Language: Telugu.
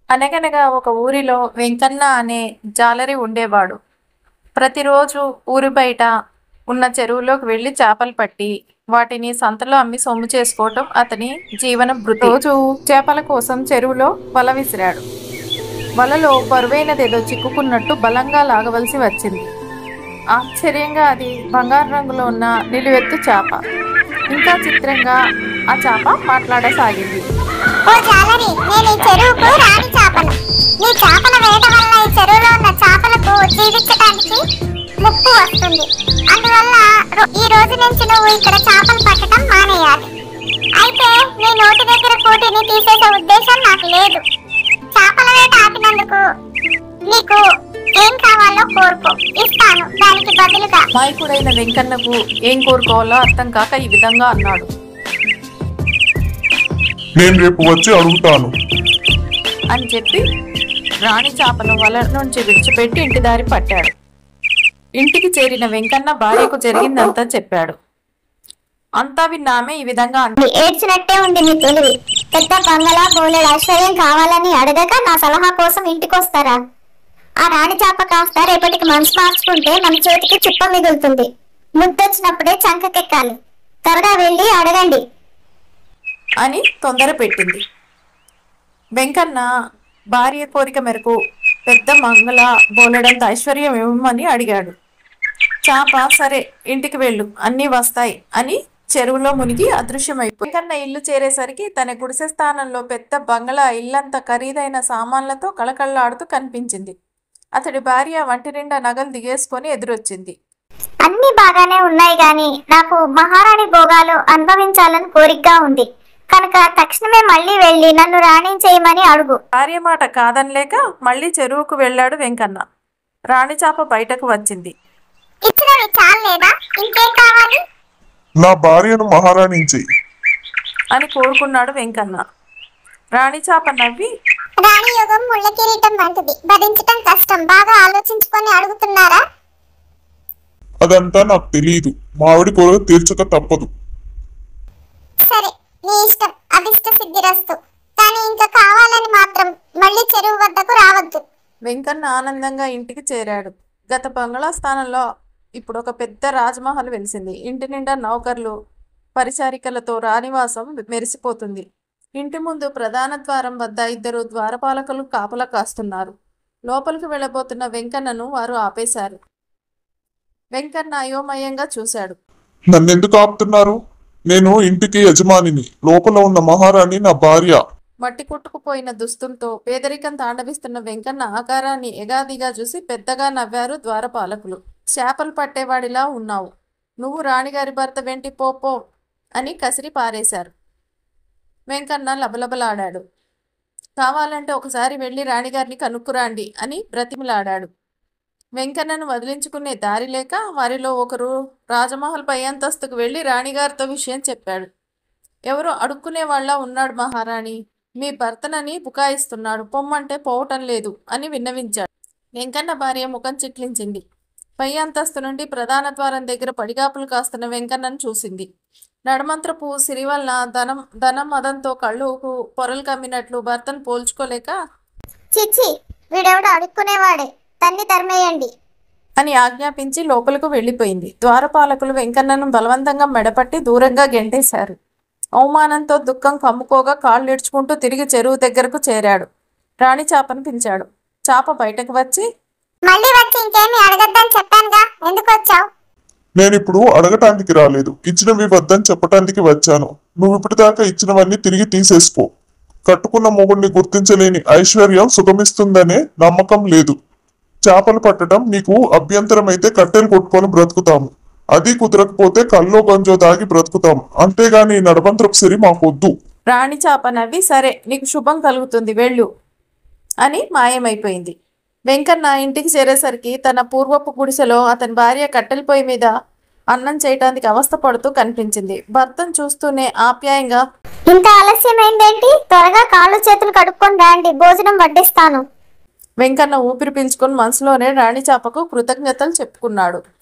అనగనగా ఒక ఊరిలో వెంకన్న అనే జాలరి ఉండేవాడు ప్రతిరోజు ఊరి బయట ఉన్న చెరువులోకి వెళ్ళి చేపలు పట్టి వాటిని సంతలో అమ్మి సొమ్ము చేసుకోవటం అతని జీవన భృతి రోజు చేపల కోసం చెరువులో వల విసిరాడు వలలో బరువైనదేదో చిక్కుకున్నట్టు బలంగా లాగవలసి వచ్చింది ఆశ్చర్యంగా అది బంగారు రంగులో ఉన్న నిలువెత్తు చేప ఇంకా చిత్రంగా ఆ చేప మాట్లాడసాగింది ఓ జాలరి నేను ఈ చెరువుకు రాణి చేపను నీ చేపల వేట వల్ల ఈ చెరువులో ఉన్న చేపలకు జీవించడానికి ముప్పు వస్తుంది అందువల్ల రో- ఈ రోజు నుంచి నువ్వు ఇక్కడ చేపలు పట్టడం మానేయాలి అయితే నీ నోటి దగ్గర కోటిని తీసేసే ఉద్దేశం నాకు లేదు చేపల వేట ఆపినందుకు నీకు ఏం కావాలో కోరుకో ఇస్తాను దానికి బదులుగా మాయకుడైన వెంకన్నకు ఏం కోరుకోవాలో అర్థం కాక ఈ విధంగా అన్నాడు నేను రేపు వచ్చి అడుగుతాను అని చెప్పి రాణి చేపను వల నుంచి విడిచిపెట్టి ఇంటి దారి పట్టాడు ఇంటికి చేరిన వెంకన్న భార్యకు జరిగిందంతా చెప్పాడు అంతా విన్న ఆమె ఈ విధంగా అంది ఏడ్చినట్టే ఉంది నీ తెలివి పెద్ద బంగళా బోలెడు ఐశ్వర్యం కావాలని అడగక నా సలహా కోసం ఇంటికొస్తారా ఆ రాణి చేప కాస్త రేపటికి మనసు మార్చుకుంటే మన చేతికి చుప్ప మిగులుతుంది ముద్దొచ్చినప్పుడే చంకకెక్కాలి త్వరగా వెళ్ళి అడగండి అని తొందర పెట్టింది వెంకన్న భార్య కోరిక మేరకు పెద్ద మంగళ బోలెడంత ఐశ్వర్యం ఇవ్వమని అడిగాడు చాప సరే ఇంటికి వెళ్ళు అన్నీ వస్తాయి అని చెరువులో మునిగి అదృశ్యమైపోయి వెంకన్న ఇల్లు చేరేసరికి తన గుడిసె స్థానంలో పెద్ద బంగళా ఇల్లంతా ఖరీదైన సామాన్లతో కళకళలాడుతూ కనిపించింది అతడి భార్య వంటి నిండా నగలు దిగేసుకొని ఎదురొచ్చింది అన్ని బాగానే ఉన్నాయి గాని నాకు మహారాణి భోగాలు అనుభవించాలని కోరికగా ఉంది కనుక తక్షణమే మళ్ళీ వెళ్ళి నన్ను రాణించేయమని అడుగు భార్య మాట కాదనలేక మళ్ళీ చెరువుకు వెళ్ళాడు వెంకన్న రాణి చాప బయటకు వచ్చింది ఇచ్చినవి చాలేదా ఇంకేం కావాలి నా భార్యను మహారాణించి అని కోరుకున్నాడు వెంకన్న రాణి చాప నవ్వి రాణి యుగం ముళ్ళ కిరీటం వంటిది భరించటం కష్టం బాగా ఆలోచించుకొని అడుగుతున్నారా అదంతా నాకు తెలియదు మామిడి కోరిక తీర్చక తప్పదు సరే నీ ఇష్టం అభిష్ట సిద్ధిరస్తు కానీ ఇంకా కావాలని మాత్రం మళ్ళీ చెరువు వద్దకు రావద్దు వెంకన్న ఆనందంగా ఇంటికి చేరాడు గత బంగ్లా స్థానంలో ఇప్పుడు ఒక పెద్ద రాజమహల్ వెలిసింది ఇంటి నిండా నౌకర్లు పరిచారికలతో రాణివాసం మెరిసిపోతుంది ఇంటి ముందు ప్రధాన ద్వారం వద్ద ఇద్దరు ద్వారపాలకులు కాపలా కాస్తున్నారు లోపలికి వెళ్ళబోతున్న వెంకన్నను వారు ఆపేశారు వెంకన్న అయోమయంగా చూశాడు నన్నెందుకు ఆపుతున్నారు నేను ఇంటికి యజమానిని లోపల ఉన్న మహారాణి నా భార్య మట్టి కొట్టుకుపోయిన దుస్తులతో పేదరికం తాండవిస్తున్న వెంకన్న ఆకారాన్ని ఎగాదిగా చూసి పెద్దగా నవ్వారు ద్వారపాలకులు చేపలు పట్టేవాడిలా ఉన్నావు నువ్వు రాణిగారి భర్త వెంటి పో పో అని కసిరి పారేశారు వెంకన్న లబలబలాడాడు కావాలంటే ఒకసారి వెళ్ళి రాణిగారిని కనుక్కురాండి అని బ్రతిమిలాడాడు వెంకన్నను వదిలించుకునే దారి లేక వారిలో ఒకరు రాజమహల్ పై అంతస్తుకు వెళ్ళి రాణిగారితో విషయం చెప్పాడు ఎవరో అడుక్కునే వాళ్ళ ఉన్నాడు మహారాణి మీ భర్తనని బుకాయిస్తున్నాడు పొమ్మంటే పోవటం లేదు అని విన్నవించాడు వెంకన్న భార్య ముఖం చిట్లించింది పై అంతస్తు నుండి ప్రధాన ద్వారం దగ్గర పడిగాపులు కాస్తున్న వెంకన్నను చూసింది నడమంత్రపు సిరి వలన ధనం ధనం మదంతో కళ్ళుకు పొరలు కమ్మినట్లు భర్తను పోల్చుకోలేక చిచ్చి వీడెవడో అడుక్కునేవాడే తన్ని తరిమేయండి అని ఆజ్ఞాపించి లోపలకు వెళ్ళిపోయింది ద్వారపాలకులు వెంకన్నను బలవంతంగా మెడపట్టి దూరంగా గెంటేశారు అవమానంతో దుఃఖం కమ్ముకోగా కాళ్ళు ఇడ్చుకుంటూ తిరిగి చెరువు దగ్గరకు చేరాడు రాణి చాపను పిలిచాడు చాప బయటకు వచ్చి మళ్ళీ వచ్చి ఇంకేమీ అడగద్దని చెప్పానుగా ఎందుకు వచ్చావు నేను ఇప్పుడు అడగటానికి రాలేదు ఇచ్చినవి వద్దని చెప్పటానికి వచ్చాను నువ్వు ఇప్పటిదాకా ఇచ్చినవన్నీ తిరిగి తీసేసుకో కట్టుకున్న మొగుడిని గుర్తించలేని ఐశ్వర్యం సుఖమిస్తుందనే నమ్మకం లేదు చేపలు పట్టడం నీకు అభ్యంతరమైతే కట్టెలు కొట్టుకొని బ్రతుకుతాము అది కుదరకపోతే కల్లో గంజో దాగి బ్రతుకుతాం అంతేగాని ఈ నడబంత్రపు సిరి మాకొద్దు రాణి చాప నవ్వి సరే నీకు శుభం కలుగుతుంది వెళ్ళు అని మాయమైపోయింది వెంకన్న ఇంటికి చేరేసరికి తన పూర్వపు గుడిసెలో అతని భార్య కట్టెల పొయ్యి మీద అన్నం చేయటానికి అవస్థ పడుతూ కనిపించింది భర్తను చూస్తూనే ఆప్యాయంగా ఇంత ఆలస్యమైందేంటి త్వరగా కాళ్ళు చేతులు కడుక్కొని రండి భోజనం వడ్డిస్తాను వెంకన్న ఊపిరి పీల్చుకొని మనసులోనే రాణి చాపకు కృతజ్ఞతలు చెప్పుకున్నాడు